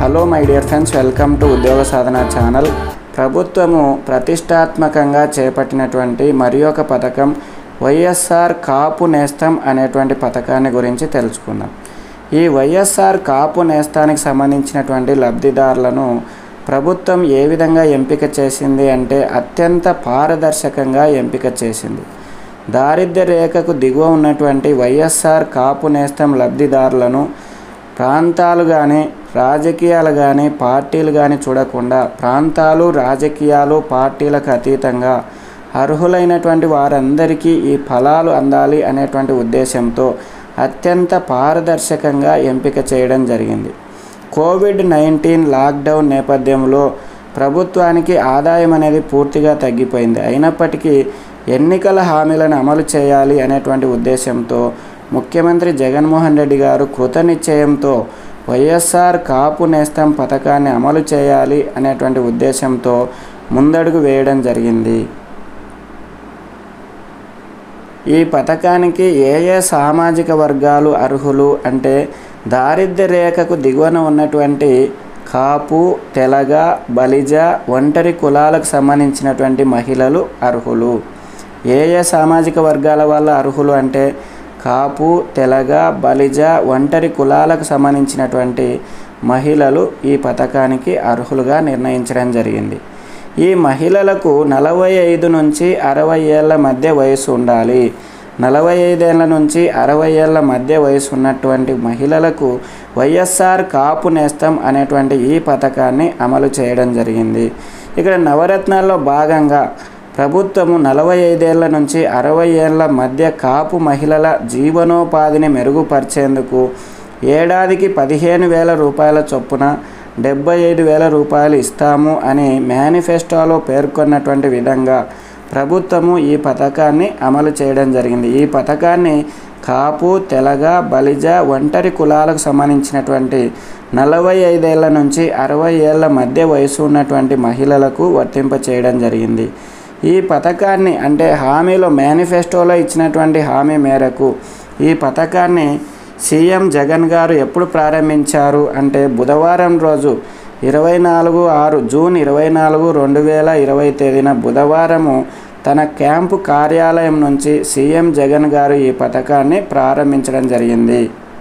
hello my dear friends welcome to Udyoga Sadhana channel ప్రభుత్వము ప్రతిష్టాత్మకంగా చేపట్టినటువంటి మరి ఒక పథకం వైఎస్ఆర్ కాపు నేస్తం అనేటువంటి పథకాన్ని గురించి తెలుసుకుందాం ఈ వైఎస్ఆర్ కాపు నేస్తానికి సంబంధించినటువంటి లబ్ధిదారులను ప్రభుత్వం ఏ విధంగా ఎంపిక చేసింది అంటే అత్యంత పారదర్శకంగా ఎంపిక చేసింది దారిద్ర్య రేఖకు దిగువ ఉన్నటువంటి వైఎస్ఆర్ కాపు నేస్తం లబ్ధిదారులను ప్రాంతాలు కానీ రాజకీయాలు కానీ పార్టీలు కానీ చూడకుండా ప్రాంతాలు రాజకీయాలు పార్టీలకు అతీతంగా అర్హులైనటువంటి వారందరికీ ఈ ఫలాలు అందాలి అనేటువంటి ఉద్దేశంతో అత్యంత పారదర్శకంగా ఎంపిక చేయడం జరిగింది కోవిడ్ నైన్టీన్ లాక్డౌన్ నేపథ్యంలో ప్రభుత్వానికి ఆదాయం అనేది పూర్తిగా తగ్గిపోయింది అయినప్పటికీ ఎన్నికల హామీలను అమలు చేయాలి అనేటువంటి ఉద్దేశంతో ముఖ్యమంత్రి జగన్మోహన్ రెడ్డి గారు కృతనిశ్చయంతో వైఎస్ఆర్ కాపు నేస్తం పథకాన్ని అమలు చేయాలి అనేటువంటి ఉద్దేశంతో ముందడుగు వేయడం జరిగింది ఈ పథకానికి ఏ ఏ సామాజిక వర్గాలు అర్హులు అంటే దారిద్ర్య రేఖకు దిగువన ఉన్నటువంటి కాపు తెలగ బలిజ ఒంటరి కులాలకు సంబంధించినటువంటి మహిళలు అర్హులు ఏ ఏ సామాజిక వర్గాల వల్ల అర్హులు అంటే కాపు తెలగ బలిజ ఒంటరి కులాలకు సంబంధించినటువంటి మహిళలు ఈ పథకానికి అర్హులుగా నిర్ణయించడం జరిగింది ఈ మహిళలకు నలభై ఐదు నుంచి అరవై ఏళ్ళ మధ్య వయసు ఉండాలి నలభై ఐదేళ్ల నుంచి అరవై ఏళ్ళ మధ్య వయసు ఉన్నటువంటి మహిళలకు వైఎస్ఆర్ కాపు నేస్తం అనేటువంటి ఈ పథకాన్ని అమలు చేయడం జరిగింది ఇక్కడ నవరత్నాల్లో భాగంగా ప్రభుత్వము నలభై ఐదేళ్ల నుంచి అరవై ఏళ్ళ మధ్య కాపు మహిళల జీవనోపాధిని మెరుగుపరిచేందుకు ఏడాదికి పదిహేను వేల రూపాయల చొప్పున డెబ్బై ఐదు వేల రూపాయలు ఇస్తాము అని మేనిఫెస్టోలో పేర్కొన్నటువంటి విధంగా ప్రభుత్వము ఈ పథకాన్ని అమలు చేయడం జరిగింది ఈ పథకాన్ని కాపు తెలగ బలిజ ఒంటరి కులాలకు సంబంధించినటువంటి నలభై ఐదేళ్ల నుంచి అరవై ఏళ్ళ మధ్య వయసు ఉన్నటువంటి మహిళలకు వర్తింప చేయడం జరిగింది ఈ పథకాన్ని అంటే హామీలో మేనిఫెస్టోలో ఇచ్చినటువంటి హామీ మేరకు ఈ పథకాన్ని సీఎం జగన్ గారు ఎప్పుడు ప్రారంభించారు అంటే బుధవారం రోజు ఇరవై నాలుగు ఆరు జూన్ ఇరవై నాలుగు రెండు వేల ఇరవై తేదీన బుధవారము తన క్యాంపు కార్యాలయం నుంచి సీఎం జగన్ గారు ఈ పథకాన్ని ప్రారంభించడం జరిగింది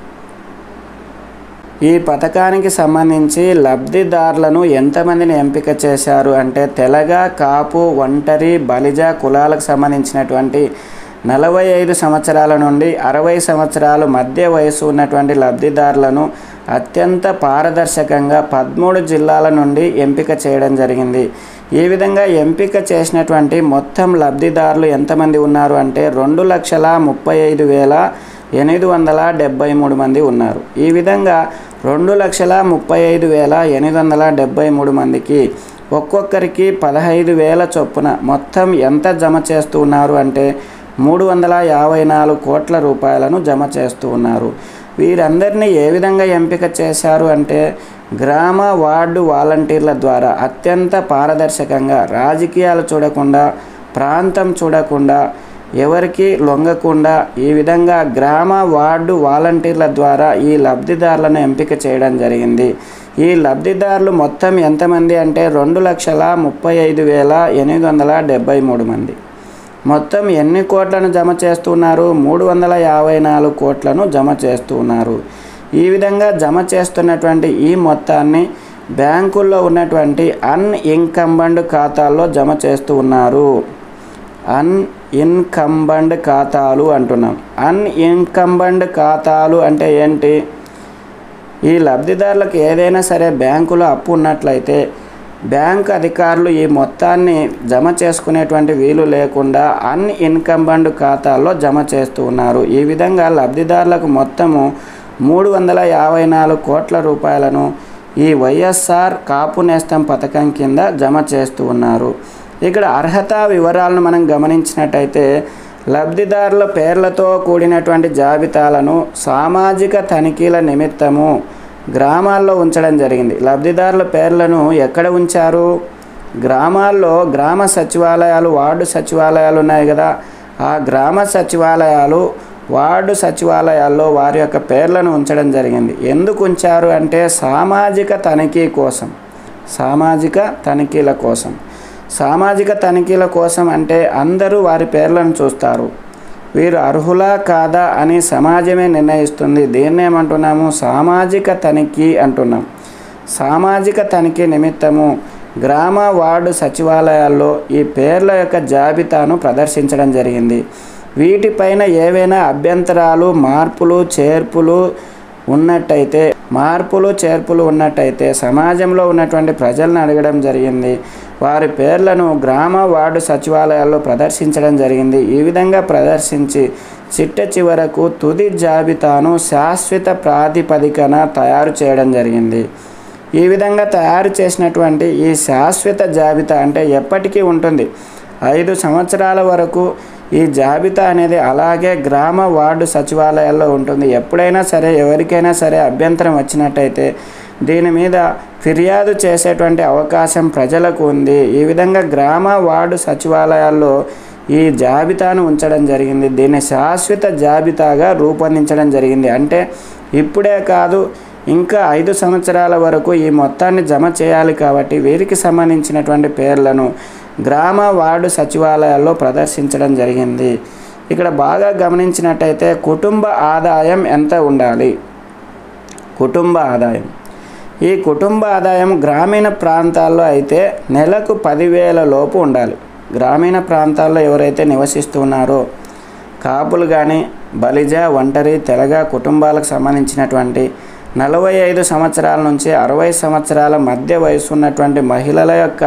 ఈ పథకానికి సంబంధించి లబ్ధిదారులను ఎంతమందిని ఎంపిక చేశారు అంటే తెలగ కాపు ఒంటరి బలిజ కులాలకు సంబంధించినటువంటి నలభై ఐదు సంవత్సరాల నుండి అరవై సంవత్సరాల మధ్య వయసు ఉన్నటువంటి లబ్ధిదారులను అత్యంత పారదర్శకంగా పదమూడు జిల్లాల నుండి ఎంపిక చేయడం జరిగింది ఈ విధంగా ఎంపిక చేసినటువంటి మొత్తం లబ్ధిదారులు ఎంతమంది ఉన్నారు అంటే రెండు లక్షల ముప్పై ఐదు వేల ఎనిమిది వందల డెబ్బై మూడు మంది ఉన్నారు ఈ విధంగా రెండు లక్షల ముప్పై ఐదు వేల ఎనిమిది వందల డెబ్బై మూడు మందికి ఒక్కొక్కరికి పదహైదు వేల చొప్పున మొత్తం ఎంత జమ చేస్తూ ఉన్నారు అంటే మూడు వందల యాభై నాలుగు కోట్ల రూపాయలను జమ చేస్తూ ఉన్నారు వీరందరినీ ఏ విధంగా ఎంపిక చేశారు అంటే గ్రామ వార్డు వాలంటీర్ల ద్వారా అత్యంత పారదర్శకంగా రాజకీయాలు చూడకుండా ప్రాంతం చూడకుండా ఎవరికి లొంగకుండా ఈ విధంగా గ్రామ వార్డు వాలంటీర్ల ద్వారా ఈ లబ్ధిదారులను ఎంపిక చేయడం జరిగింది ఈ లబ్ధిదారులు మొత్తం ఎంతమంది అంటే రెండు లక్షల ముప్పై ఐదు వేల ఎనిమిది వందల డెబ్బై మూడు మంది మొత్తం ఎన్ని కోట్లను జమ చేస్తున్నారు మూడు వందల యాభై నాలుగు కోట్లను జమ చేస్తున్నారు ఈ విధంగా జమ చేస్తున్నటువంటి ఈ మొత్తాన్ని బ్యాంకుల్లో ఉన్నటువంటి అన్ ఇన్కంబండ్ ఖాతాల్లో జమ చేస్తూ ఉన్నారు అన్ ఇన్కంబండ్ ఖాతాలు అంటున్నాం అన్ ఇన్కంబండ్ ఖాతాలు అంటే ఏంటి ఈ లబ్ధిదారులకు ఏదైనా సరే బ్యాంకులో అప్పు ఉన్నట్లయితే బ్యాంక్ అధికారులు ఈ మొత్తాన్ని జమ చేసుకునేటువంటి వీలు లేకుండా అన్ ఇన్కంబండ్ ఖాతాల్లో జమ చేస్తూ ఉన్నారు ఈ విధంగా లబ్ధిదారులకు మొత్తము మూడు వందల యాభై నాలుగు కోట్ల రూపాయలను ఈ వైఎస్ఆర్ కాపు నేస్తం పథకం కింద జమ చేస్తూ ఉన్నారు ఇక్కడ అర్హత వివరాలను మనం గమనించినట్టయితే లబ్ధిదారుల పేర్లతో కూడినటువంటి జాబితాలను సామాజిక తనిఖీల నిమిత్తము గ్రామాల్లో ఉంచడం జరిగింది లబ్ధిదారుల పేర్లను ఎక్కడ ఉంచారు గ్రామాల్లో గ్రామ సచివాలయాలు వార్డు సచివాలయాలు ఉన్నాయి కదా ఆ గ్రామ సచివాలయాలు వార్డు సచివాలయాల్లో వారి యొక్క పేర్లను ఉంచడం జరిగింది ఎందుకు ఉంచారు అంటే సామాజిక తనిఖీ కోసం సామాజిక తనిఖీల కోసం సామాజిక తనిఖీల కోసం అంటే అందరూ వారి పేర్లను చూస్తారు వీరు అర్హులా కాదా అని సమాజమే నిర్ణయిస్తుంది దీన్ని ఏమంటున్నాము సామాజిక తనిఖీ అంటున్నాం సామాజిక తనిఖీ నిమిత్తము గ్రామ వార్డు సచివాలయాల్లో ఈ పేర్ల యొక్క జాబితాను ప్రదర్శించడం జరిగింది వీటిపైన ఏవైనా అభ్యంతరాలు మార్పులు చేర్పులు ఉన్నట్టయితే మార్పులు చేర్పులు ఉన్నట్టయితే సమాజంలో ఉన్నటువంటి ప్రజలను అడగడం జరిగింది వారి పేర్లను గ్రామ వార్డు సచివాలయాల్లో ప్రదర్శించడం జరిగింది ఈ విధంగా ప్రదర్శించి చిట్ట చివరకు తుది జాబితాను శాశ్వత ప్రాతిపదికన తయారు చేయడం జరిగింది ఈ విధంగా తయారు చేసినటువంటి ఈ శాశ్వత జాబితా అంటే ఎప్పటికీ ఉంటుంది ఐదు సంవత్సరాల వరకు ఈ జాబితా అనేది అలాగే గ్రామ వార్డు సచివాలయాల్లో ఉంటుంది ఎప్పుడైనా సరే ఎవరికైనా సరే అభ్యంతరం వచ్చినట్టయితే దీని మీద ఫిర్యాదు చేసేటువంటి అవకాశం ప్రజలకు ఉంది ఈ విధంగా గ్రామ వార్డు సచివాలయాల్లో ఈ జాబితాను ఉంచడం జరిగింది దీన్ని శాశ్వత జాబితాగా రూపొందించడం జరిగింది అంటే ఇప్పుడే కాదు ఇంకా ఐదు సంవత్సరాల వరకు ఈ మొత్తాన్ని జమ చేయాలి కాబట్టి వీరికి సంబంధించినటువంటి పేర్లను గ్రామ వార్డు సచివాలయాల్లో ప్రదర్శించడం జరిగింది ఇక్కడ బాగా గమనించినట్టయితే కుటుంబ ఆదాయం ఎంత ఉండాలి కుటుంబ ఆదాయం ఈ కుటుంబ ఆదాయం గ్రామీణ ప్రాంతాల్లో అయితే నెలకు పదివేల లోపు ఉండాలి గ్రామీణ ప్రాంతాల్లో ఎవరైతే నివసిస్తున్నారో కాపులు కానీ బలిజ ఒంటరి తెలగ కుటుంబాలకు సంబంధించినటువంటి నలభై ఐదు సంవత్సరాల నుంచి అరవై సంవత్సరాల మధ్య వయసు ఉన్నటువంటి మహిళల యొక్క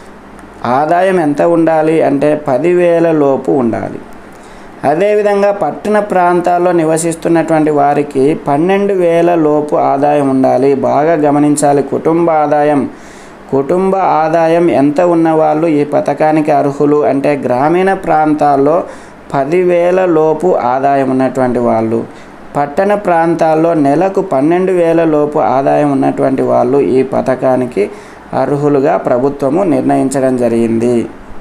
ఆదాయం ఎంత ఉండాలి అంటే పదివేల లోపు ఉండాలి అదేవిధంగా పట్టణ ప్రాంతాల్లో నివసిస్తున్నటువంటి వారికి పన్నెండు వేల లోపు ఆదాయం ఉండాలి బాగా గమనించాలి కుటుంబ ఆదాయం కుటుంబ ఆదాయం ఎంత ఉన్నవాళ్ళు ఈ పథకానికి అర్హులు అంటే గ్రామీణ ప్రాంతాల్లో పదివేల లోపు ఆదాయం ఉన్నటువంటి వాళ్ళు పట్టణ ప్రాంతాల్లో నెలకు పన్నెండు వేల లోపు ఆదాయం ఉన్నటువంటి వాళ్ళు ఈ పథకానికి అర్హులుగా ప్రభుత్వము నిర్ణయించడం జరిగింది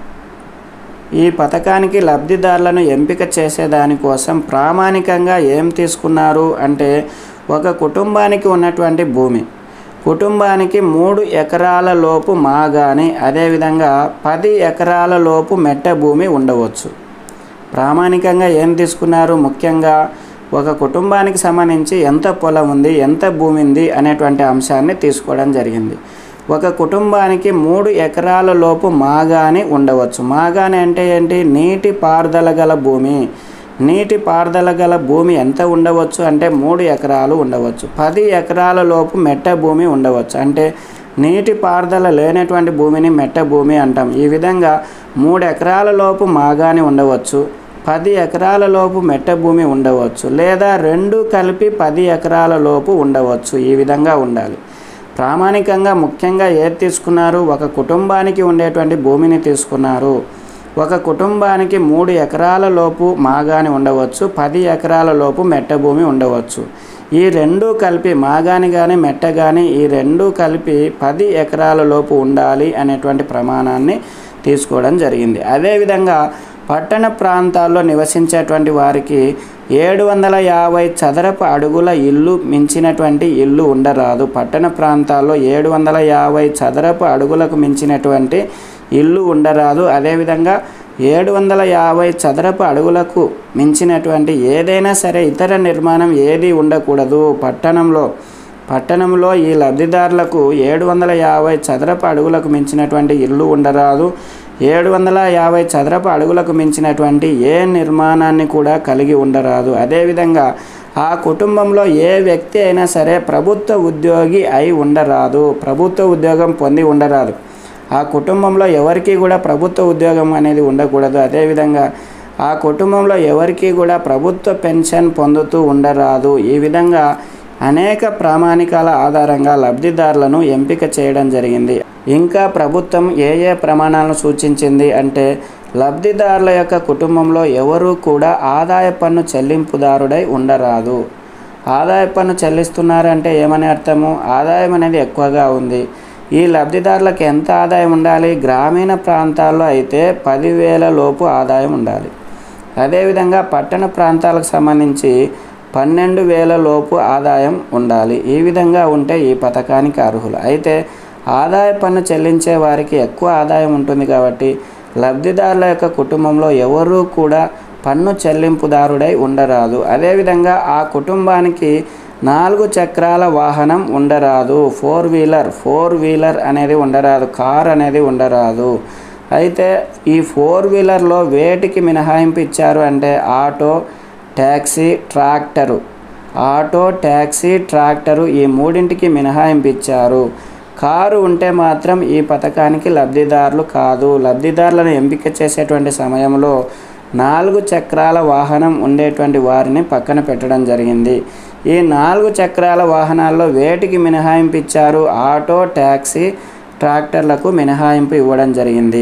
ఈ పథకానికి లబ్ధిదారులను ఎంపిక చేసేదానికోసం ప్రామాణికంగా ఏం తీసుకున్నారు అంటే ఒక కుటుంబానికి ఉన్నటువంటి భూమి కుటుంబానికి మూడు ఎకరాల లోపు మాగాని అదేవిధంగా పది ఎకరాల లోపు మెట్ట భూమి ఉండవచ్చు ప్రామాణికంగా ఏం తీసుకున్నారు ముఖ్యంగా ఒక కుటుంబానికి సంబంధించి ఎంత పొలం ఉంది ఎంత భూమి ఉంది అనేటువంటి అంశాన్ని తీసుకోవడం జరిగింది ఒక కుటుంబానికి మూడు ఎకరాల లోపు మాగాని ఉండవచ్చు మాగాని అంటే ఏంటి నీటి పారుదల గల భూమి నీటి పారుదల గల భూమి ఎంత ఉండవచ్చు అంటే మూడు ఎకరాలు ఉండవచ్చు పది ఎకరాల లోపు మెట్ట భూమి ఉండవచ్చు అంటే నీటి పారుదల లేనటువంటి భూమిని మెట్ట భూమి అంటాం ఈ విధంగా మూడు ఎకరాల లోపు మాగాని ఉండవచ్చు పది ఎకరాల లోపు మెట్ట భూమి ఉండవచ్చు లేదా రెండు కలిపి పది ఎకరాల లోపు ఉండవచ్చు ఈ విధంగా ఉండాలి ప్రామాణికంగా ముఖ్యంగా ఏది తీసుకున్నారు ఒక కుటుంబానికి ఉండేటువంటి భూమిని తీసుకున్నారు ఒక కుటుంబానికి మూడు ఎకరాల లోపు మాగాని ఉండవచ్చు పది ఎకరాల లోపు మెట్ట భూమి ఉండవచ్చు ఈ రెండు కలిపి మాగాని కానీ మెట్ట కానీ ఈ రెండు కలిపి పది ఎకరాల లోపు ఉండాలి అనేటువంటి ప్రమాణాన్ని తీసుకోవడం జరిగింది అదేవిధంగా పట్టణ ప్రాంతాల్లో నివసించేటువంటి వారికి ఏడు వందల యాభై చదరపు అడుగుల ఇల్లు మించినటువంటి ఇల్లు ఉండరాదు పట్టణ ప్రాంతాల్లో ఏడు వందల యాభై చదరపు అడుగులకు మించినటువంటి ఇల్లు ఉండరాదు అదేవిధంగా ఏడు వందల యాభై చదరపు అడుగులకు మించినటువంటి ఏదైనా సరే ఇతర నిర్మాణం ఏది ఉండకూడదు పట్టణంలో పట్టణంలో ఈ లబ్ధిదారులకు ఏడు వందల యాభై చదరపు అడుగులకు మించినటువంటి ఇల్లు ఉండరాదు ఏడు వందల యాభై చదరపు అడుగులకు మించినటువంటి ఏ నిర్మాణాన్ని కూడా కలిగి ఉండరాదు అదేవిధంగా ఆ కుటుంబంలో ఏ వ్యక్తి అయినా సరే ప్రభుత్వ ఉద్యోగి అయి ఉండరాదు ప్రభుత్వ ఉద్యోగం పొంది ఉండరాదు ఆ కుటుంబంలో ఎవరికి కూడా ప్రభుత్వ ఉద్యోగం అనేది ఉండకూడదు అదేవిధంగా ఆ కుటుంబంలో ఎవరికి కూడా ప్రభుత్వ పెన్షన్ పొందుతూ ఉండరాదు ఈ విధంగా అనేక ప్రామాణికాల ఆధారంగా లబ్ధిదారులను ఎంపిక చేయడం జరిగింది ఇంకా ప్రభుత్వం ఏ ఏ ప్రమాణాలను సూచించింది అంటే లబ్ధిదారుల యొక్క కుటుంబంలో ఎవరు కూడా ఆదాయ పన్ను చెల్లింపుదారుడై ఉండరాదు ఆదాయ పన్ను చెల్లిస్తున్నారంటే ఏమని అర్థము ఆదాయం అనేది ఎక్కువగా ఉంది ఈ లబ్ధిదారులకు ఎంత ఆదాయం ఉండాలి గ్రామీణ ప్రాంతాల్లో అయితే పదివేల లోపు ఆదాయం ఉండాలి అదేవిధంగా పట్టణ ప్రాంతాలకు సంబంధించి పన్నెండు వేల లోపు ఆదాయం ఉండాలి ఈ విధంగా ఉంటే ఈ పథకానికి అర్హులు అయితే ఆదాయ పన్ను చెల్లించే వారికి ఎక్కువ ఆదాయం ఉంటుంది కాబట్టి లబ్ధిదారుల యొక్క కుటుంబంలో ఎవరూ కూడా పన్ను చెల్లింపుదారుడై ఉండరాదు అదేవిధంగా ఆ కుటుంబానికి నాలుగు చక్రాల వాహనం ఉండరాదు ఫోర్ వీలర్ ఫోర్ వీలర్ అనేది ఉండరాదు కార్ అనేది ఉండరాదు అయితే ఈ ఫోర్ వీలర్లో వేటికి మినహాయింపు ఇచ్చారు అంటే auto taxi tractor auto taxi tractor ఈ మూడింటికి మినహాయింపు ఇచ్చారు కారు ఉంటే మాత్రం ఈ పథకానికి లబ్ధిదారులు కాదు లబ్ధిదారులను ఎంపిక చేసేటువంటి సమయంలో నాలుగు చక్రాల వాహనం ఉండేటువంటి వారిని పక్కన పెట్టడం జరిగింది ఈ నాలుగు చక్రాల వాహనాల్లో వేటికి మినహాయింపు ఇచ్చారు ఆటో ట్యాక్సీ ట్రాక్టర్లకు మినహాయింపు ఇవ్వడం జరిగింది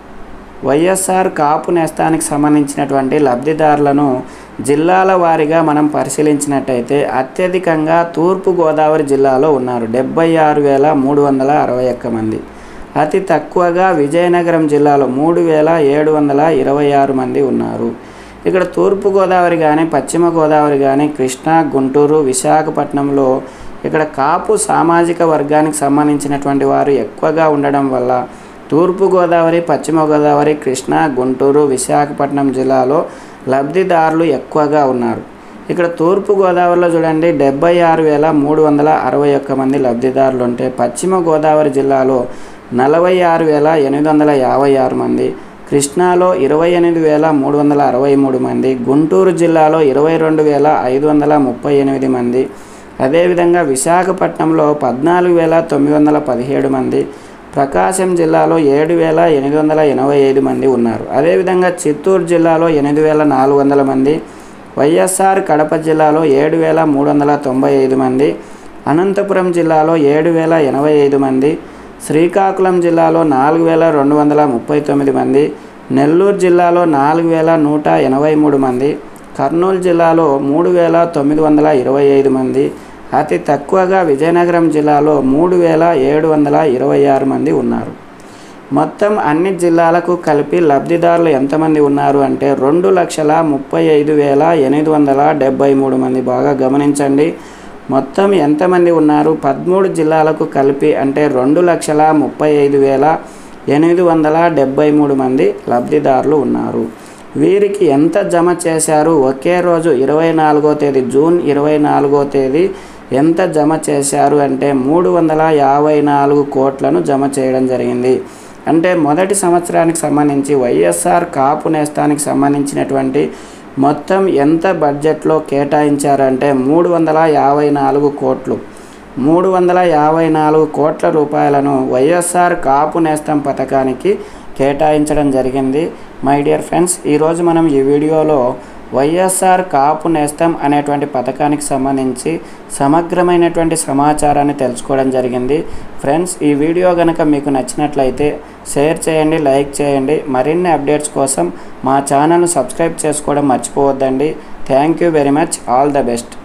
వైఎస్ఆర్ కాపు నేస్తానికి సంబంధించినటువంటి లబ్ధిదారులను జిల్లాల వారీగా మనం పరిశీలించినట్టయితే అత్యధికంగా తూర్పుగోదావరి జిల్లాలో ఉన్నారు డెబ్బై ఆరు వేల మూడు వందల అరవై ఒక్క మంది అతి తక్కువగా విజయనగరం జిల్లాలో మూడు వేల ఏడు వందల ఇరవై ఆరు మంది ఉన్నారు ఇక్కడ తూర్పుగోదావరి కానీ పశ్చిమ గోదావరి కానీ కృష్ణా గుంటూరు విశాఖపట్నంలో ఇక్కడ కాపు సామాజిక వర్గానికి సంబంధించినటువంటి వారు ఎక్కువగా ఉండడం వల్ల తూర్పుగోదావరి పశ్చిమ గోదావరి కృష్ణా గుంటూరు విశాఖపట్నం జిల్లాలో లబ్ధిదారులు ఎక్కువగా ఉన్నారు ఇక్కడ తూర్పు గోదావరిలో చూడండి డెబ్బై ఆరు వేల మూడు వందల అరవై ఒక్క మంది లబ్ధిదారులు ఉంటే పశ్చిమ గోదావరి జిల్లాలో నలభై ఆరు వేల ఎనిమిది వందల యాభై ఆరు మంది కృష్ణాలో ఇరవై ఎనిమిది వేల మూడు వందల అరవై మూడు మంది గుంటూరు జిల్లాలో ఇరవై రెండు వేల ఐదు వందల ముప్పై ఎనిమిది మంది అదేవిధంగా విశాఖపట్నంలో పద్నాలుగు వేల తొమ్మిది వందల పదిహేడు మంది ప్రకాశం జిల్లాలో ఏడు వేల ఎనిమిది వందల ఎనభై ఐదు మంది ఉన్నారు అదేవిధంగా చిత్తూరు జిల్లాలో ఎనిమిది వేల నాలుగు వందల మంది వైఎస్ఆర్ కడప జిల్లాలో ఏడు వేల మూడు వందల తొంభై ఐదు మంది అనంతపురం జిల్లాలో ఏడు వేల ఎనభై ఐదు మంది శ్రీకాకుళం జిల్లాలో నాలుగు వేల రెండు వందల ముప్పై తొమ్మిది మంది నెల్లూరు జిల్లాలో నాలుగు వేల నూట ఎనభై మూడు మంది కర్నూలు జిల్లాలో మూడు వేల తొమ్మిది వందల ఇరవై ఐదు మంది అతి తక్కువగా విజయనగరం జిల్లాలో మూడు వేల ఏడు వందల ఇరవై ఆరు మంది ఉన్నారు మొత్తం అన్ని జిల్లాలకు కలిపి లబ్ధిదారులు ఎంతమంది ఉన్నారు అంటే రెండు లక్షల ముప్పై ఐదు వేల ఎనిమిది వందల డెబ్బై మూడు మంది బాగా గమనించండి మొత్తం ఎంతమంది ఉన్నారు పదమూడు జిల్లాలకు కలిపి అంటే రెండు లక్షల ముప్పై ఐదు వేల ఎనిమిది వందల డెబ్బై మూడు మంది లబ్ధిదారులు ఉన్నారు వీరికి ఎంత జమ చేశారు ఒకే రోజు ఇరవై నాలుగో తేదీ జూన్ ఇరవై నాలుగో తేదీ ఎంత జమ చేశారు అంటే మూడు వందల యాభై నాలుగు కోట్లను జమ చేయడం జరిగింది అంటే మొదటి సంవత్సరానికి సంబంధించి వైఎస్ఆర్ కాపు నేస్తానికి సంబంధించినటువంటి మొత్తం ఎంత బడ్జెట్లో కేటాయించారంటే మూడు వందల యాభై నాలుగు కోట్లు మూడు వందల యాభై నాలుగు కోట్ల రూపాయలను వైఎస్ఆర్ కాపు నేస్తం పథకానికి కేటాయించడం జరిగింది మై డియర్ ఫ్రెండ్స్ ఈరోజు మనం ఈ వీడియోలో వైఎస్ఆర్ కాపు నేస్తం అనేటువంటి పథకానికి సంబంధించి సమగ్రమైనటువంటి సమాచారాన్ని తెలుసుకోవడం జరిగింది ఫ్రెండ్స్ ఈ వీడియో కనుక మీకు నచ్చినట్లయితే షేర్ చేయండి లైక్ చేయండి మరిన్ని అప్డేట్స్ కోసం మా ఛానల్ను సబ్స్క్రైబ్ చేసుకోవడం మర్చిపోవద్దండి thank you very much all the best